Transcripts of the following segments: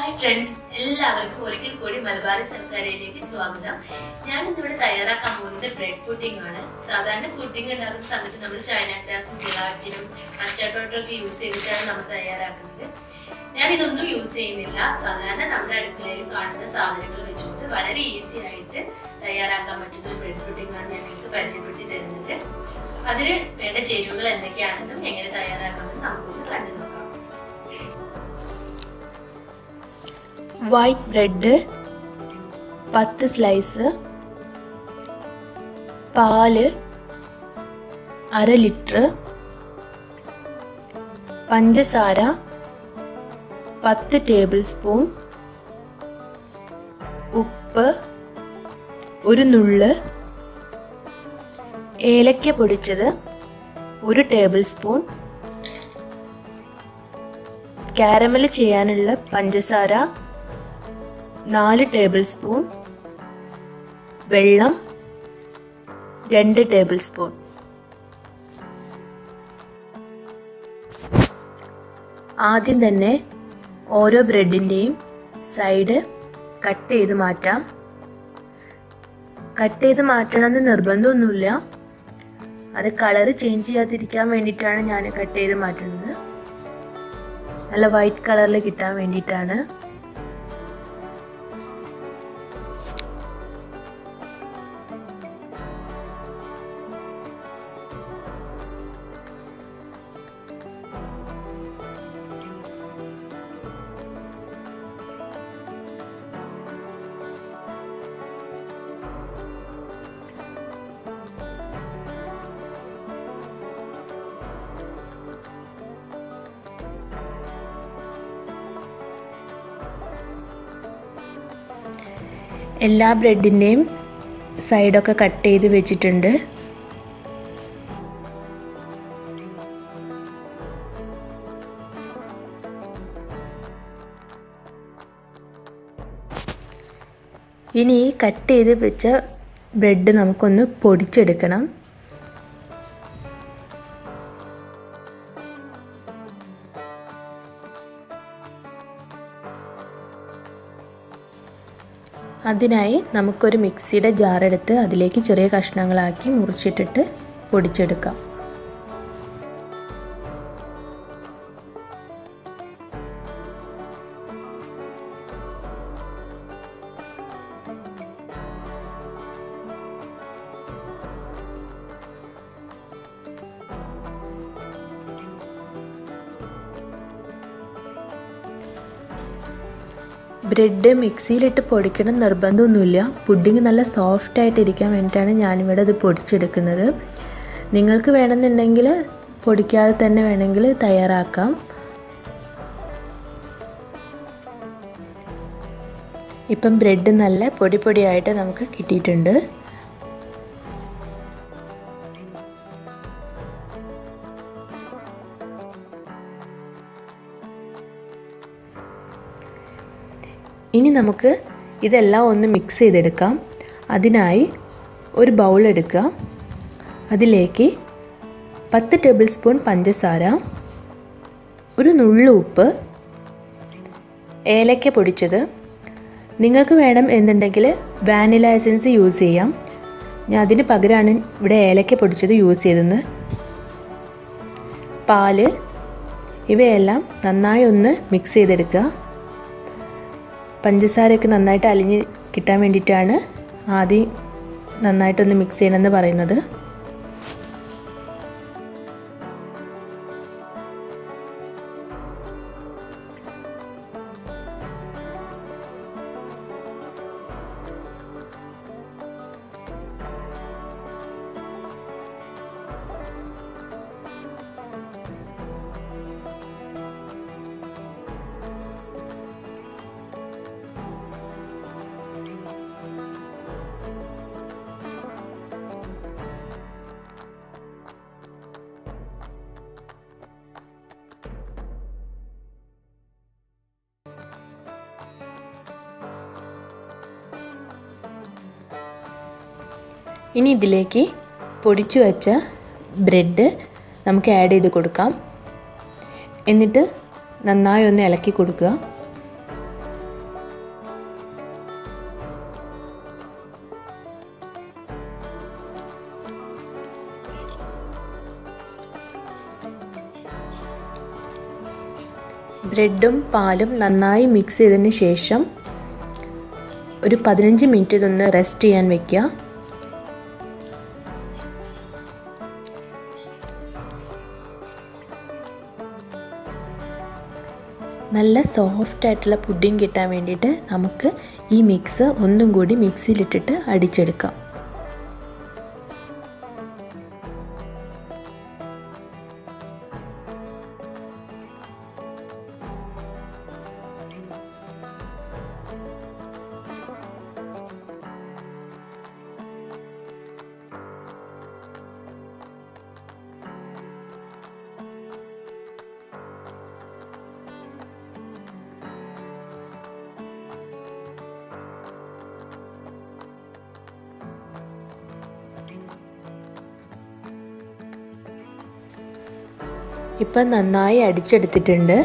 hi friends എല്ലാവർക്കും ഒരിക്കൽ കൂടി മലബാറി സർക്കാരിലേക്ക് സ്വാഗതം ഞാൻ ഇന്നിവിടെ തയ്യാറാക്കാൻ പോകുന്നത് ബ്രെഡ് പുഡിംഗ് ആണ് സാധാരണ പുഡിംഗ് ഉണ്ടാക്കുന്ന സമയത്ത് നമ്മൾ ചൈന ഗ്രാസും ജെലാറ്റിനും കസ്റ്റാർഡ് പൗഡറും ഒക്കെ യൂസ് ചെയ്തിട്ടാണ് നമ്മൾ തയ്യാറാക്കുന്നത് ഞാൻ ഇതൊന്നും യൂസ് ചെയ്യുന്നില്ല സാധാരണ നമ്മുടെ അടുക്കളയിൽ കാണുന്ന സാധനങ്ങൾ വെച്ചുകൊണ്ട് വളരെ ഈസി ആയിട്ട് തയ്യാറാക്കാൻ പറ്റുന്ന ബ്രെഡ് പുഡിംഗ് ആണ് ഞാൻ നിങ്ങൾക്ക് പരിചയപ്പെടുത്തി തരുന്നത് അതിന് വേണ്ട ചേരുവകൾ എന്തൊക്കെയാണെന്നും എങ്ങനെ തയ്യാറാക്കാമെന്നും നമുക്കൊന്ന് കണ്ടു നോക്കാം വൈറ്റ് ബ്രെഡ് പത്ത് സ്ലൈസ് പാല് അര ലിറ്റർ പഞ്ചസാര പത്ത് ടേബിൾ സ്പൂൺ ഉപ്പ് ഒരു നുള്ള് ഏലക്ക പൊടിച്ചത് ഒരു ടേബിൾ സ്പൂൺ കാരമൽ ചെയ്യാനുള്ള പഞ്ചസാര നാല് ടേബിൾ സ്പൂൺ വെള്ളം രണ്ട് ടേബിൾ സ്പൂൺ ആദ്യം തന്നെ ഓരോ ബ്രെഡിൻ്റെയും സൈഡ് കട്ട് ചെയ്ത് മാറ്റാം കട്ട് ചെയ്ത് മാറ്റണമെന്ന് നിർബന്ധമൊന്നുമില്ല അത് കളറ് ചേഞ്ച് ചെയ്യാതിരിക്കാൻ വേണ്ടിയിട്ടാണ് ഞാൻ കട്ട് ചെയ്ത് മാറ്റുന്നത് നല്ല വൈറ്റ് കളറിൽ കിട്ടാൻ വേണ്ടിയിട്ടാണ് എല്ലാ ബ്രെഡിൻ്റെയും സൈഡൊക്കെ കട്ട് ചെയ്ത് വെച്ചിട്ടുണ്ട് ഇനി ഈ കട്ട് ചെയ്ത് വെച്ച ബ്രെഡ് നമുക്കൊന്ന് പൊടിച്ചെടുക്കണം അതിനായി നമുക്കൊരു മിക്സിയുടെ ജാറെടുത്ത് അതിലേക്ക് ചെറിയ കഷ്ണങ്ങളാക്കി മുറിച്ചിട്ടിട്ട് പൊടിച്ചെടുക്കാം ബ്രെഡ് മിക്സിയിലിട്ട് പൊടിക്കണം നിർബന്ധമൊന്നുമില്ല പുഡിങ് നല്ല സോഫ്റ്റ് ആയിട്ട് ഇരിക്കാൻ വേണ്ടിയിട്ടാണ് ഞാനിവിടെ അത് പൊടിച്ചെടുക്കുന്നത് നിങ്ങൾക്ക് വേണമെന്നുണ്ടെങ്കിൽ പൊടിക്കാതെ തന്നെ വേണമെങ്കിൽ തയ്യാറാക്കാം ഇപ്പം ബ്രെഡ് നല്ല പൊടി പൊടിയായിട്ട് നമുക്ക് കിട്ടിയിട്ടുണ്ട് ഇനി നമുക്ക് ഇതെല്ലാം ഒന്ന് മിക്സ് ചെയ്തെടുക്കാം അതിനായി ഒരു ബൗൾ എടുക്കുക അതിലേക്ക് പത്ത് ടേബിൾ സ്പൂൺ പഞ്ചസാര ഒരു നുള്ളു ഉപ്പ് ഏലക്ക പൊടിച്ചത് നിങ്ങൾക്ക് വേണം എന്നുണ്ടെങ്കിൽ വാനില എസൻസ് യൂസ് ചെയ്യാം ഞാൻ അതിന് പകരമാണ് ഇവിടെ ഏലക്ക പൊടിച്ചത് യൂസ് ചെയ്തത് പാല് ഇവയെല്ലാം നന്നായി ഒന്ന് മിക്സ് ചെയ്തെടുക്കുക പഞ്ചസാരയൊക്കെ നന്നായിട്ട് അലിഞ്ഞ് കിട്ടാൻ വേണ്ടിയിട്ടാണ് ആദ്യം നന്നായിട്ടൊന്ന് മിക്സ് ചെയ്യണമെന്ന് പറയുന്നത് ഇനി ഇതിലേക്ക് പൊടിച്ചു വച്ച ബ്രെഡ് നമുക്ക് ആഡ് ചെയ്ത് കൊടുക്കാം എന്നിട്ട് നന്നായി ഒന്ന് ഇളക്കി കൊടുക്കുക ബ്രെഡും പാലും നന്നായി മിക്സ് ചെയ്തതിന് ശേഷം ഒരു പതിനഞ്ച് മിനിറ്റ് ഇതൊന്ന് റെസ്റ്റ് ചെയ്യാൻ വെക്കുക നല്ല സോഫ്റ്റ് ആയിട്ടുള്ള പുഡിംഗ് കിട്ടാൻ വേണ്ടിയിട്ട് നമുക്ക് ഈ മിക്സ് ഒന്നും കൂടി മിക്സിയിലിട്ടിട്ട് അടിച്ചെടുക്കാം ഇപ്പം നന്നായി അടിച്ചെടുത്തിട്ടുണ്ട്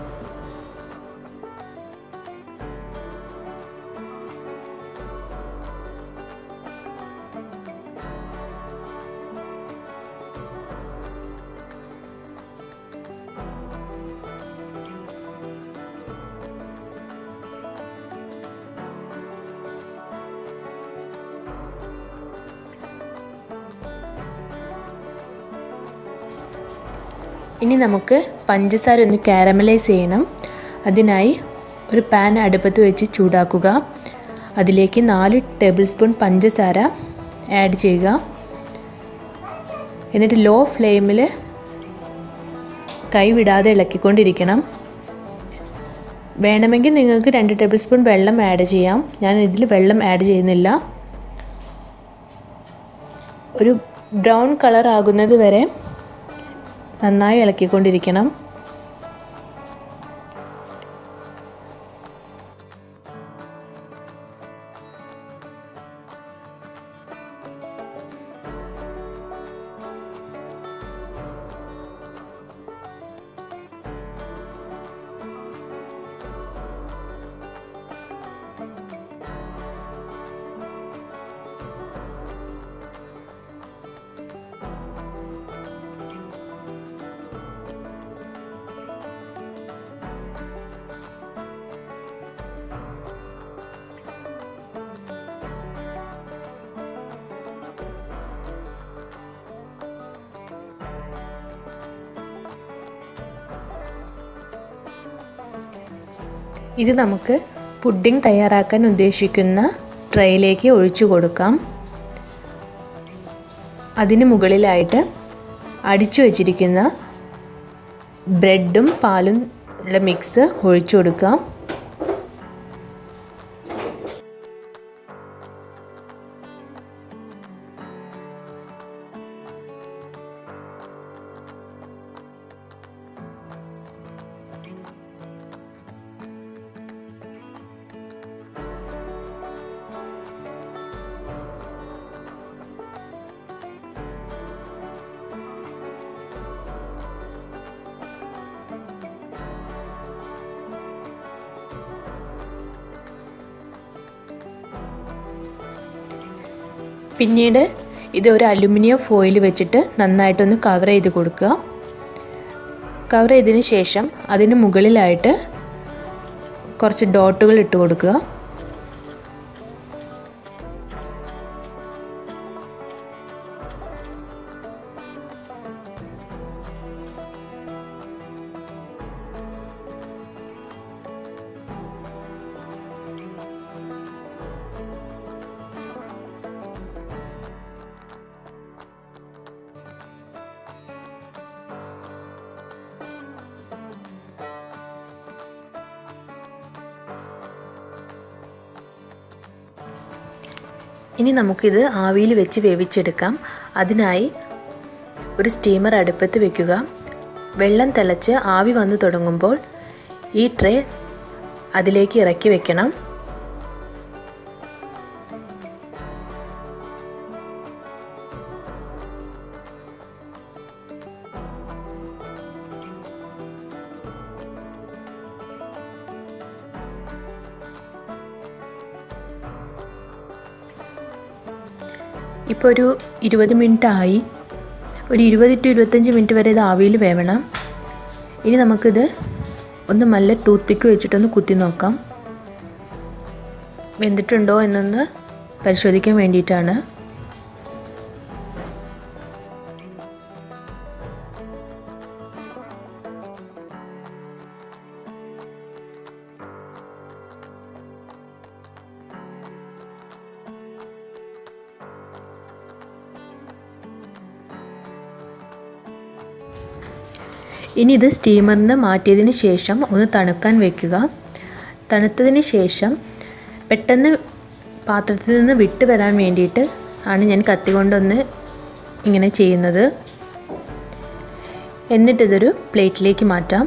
ഇനി നമുക്ക് പഞ്ചസാര ഒന്ന് കാരമലൈസ് ചെയ്യണം അതിനായി ഒരു പാൻ അടുപ്പത്ത് വെച്ച് ചൂടാക്കുക അതിലേക്ക് നാല് ടേബിൾ സ്പൂൺ പഞ്ചസാര ആഡ് ചെയ്യുക എന്നിട്ട് ലോ ഫ്ലെയിമിൽ കൈ വിടാതെ ഇളക്കിക്കൊണ്ടിരിക്കണം വേണമെങ്കിൽ നിങ്ങൾക്ക് രണ്ട് ടേബിൾ സ്പൂൺ വെള്ളം ആഡ് ചെയ്യാം ഞാൻ ഇതിൽ വെള്ളം ആഡ് ചെയ്യുന്നില്ല ഒരു ബ്രൗൺ കളർ ആകുന്നത് വരെ നന്നായി ഇളക്കിക്കൊണ്ടിരിക്കണം ഇത് നമുക്ക് പുഡിംഗ് തയ്യാറാക്കാൻ ഉദ്ദേശിക്കുന്ന ട്രേയിലേക്ക് ഒഴിച്ചു കൊടുക്കാം അതിന് മുകളിലായിട്ട് അടിച്ചു വച്ചിരിക്കുന്ന ബ്രെഡും പാലും ഉള്ള മിക്സ് ഒഴിച്ചു കൊടുക്കാം പിന്നീട് ഇത് ഒരു അലുമിനിയം ഫോയിൽ വെച്ചിട്ട് നന്നായിട്ടൊന്ന് കവർ ചെയ്ത് കൊടുക്കുക കവർ ചെയ്തതിന് ശേഷം അതിന് മുകളിലായിട്ട് കുറച്ച് ഡോട്ടുകൾ ഇട്ട് കൊടുക്കുക ഇനി നമുക്കിത് ആവിയിൽ വെച്ച് വേവിച്ചെടുക്കാം അതിനായി ഒരു സ്റ്റീമർ അടുപ്പത്ത് വെക്കുക വെള്ളം തിളച്ച് ആവി വന്നു തുടങ്ങുമ്പോൾ ഈ ട്രേ അതിലേക്ക് ഇറക്കി വെക്കണം ഇപ്പോൾ ഒരു ഇരുപത് മിനിറ്റ് ആയി ഒരു ഇരുപത് ടു ഇരുപത്തഞ്ച് മിനിറ്റ് വരെ ഇത് ആവിയിൽ വേവണം ഇനി നമുക്കിത് ഒന്ന് നല്ല ടൂത്ത് പിക്ക് വെച്ചിട്ടൊന്ന് കുത്തി നോക്കാം വെന്തിട്ടുണ്ടോ എന്നൊന്ന് പരിശോധിക്കാൻ വേണ്ടിയിട്ടാണ് ഇനി ഇത് സ്റ്റീമറിൽ നിന്ന് മാറ്റിയതിന് ശേഷം ഒന്ന് തണുക്കാൻ വെക്കുക തണുത്തതിന് ശേഷം പെട്ടെന്ന് പാത്രത്തിൽ നിന്ന് വിട്ട് വരാൻ വേണ്ടിയിട്ട് ആണ് ഞാൻ കത്തി കൊണ്ടൊന്ന് ഇങ്ങനെ ചെയ്യുന്നത് എന്നിട്ടിതൊരു പ്ലേറ്റിലേക്ക് മാറ്റാം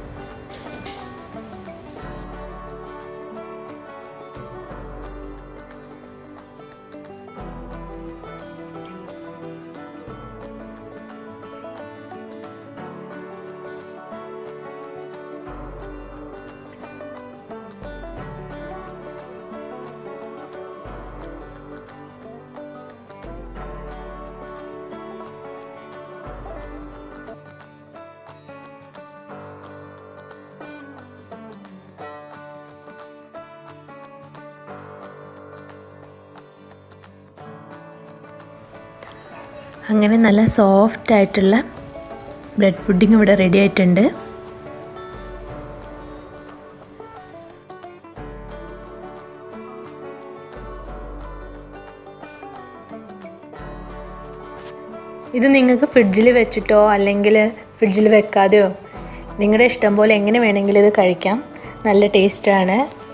അങ്ങനെ നല്ല സോഫ്റ്റ് ആയിട്ടുള്ള ബ്രെഡ് പുഡിംഗ് ഇവിടെ റെഡി ആയിട്ടുണ്ട് ഇത് നിങ്ങൾക്ക് ഫ്രിഡ്ജിൽ വെച്ചിട്ടോ അല്ലെങ്കിൽ ഫ്രിഡ്ജിൽ വെക്കാതെയോ നിങ്ങളുടെ ഇഷ്ടം പോലെ എങ്ങനെ വേണമെങ്കിലും ഇത് കഴിക്കാം നല്ല ടേസ്റ്റാണ്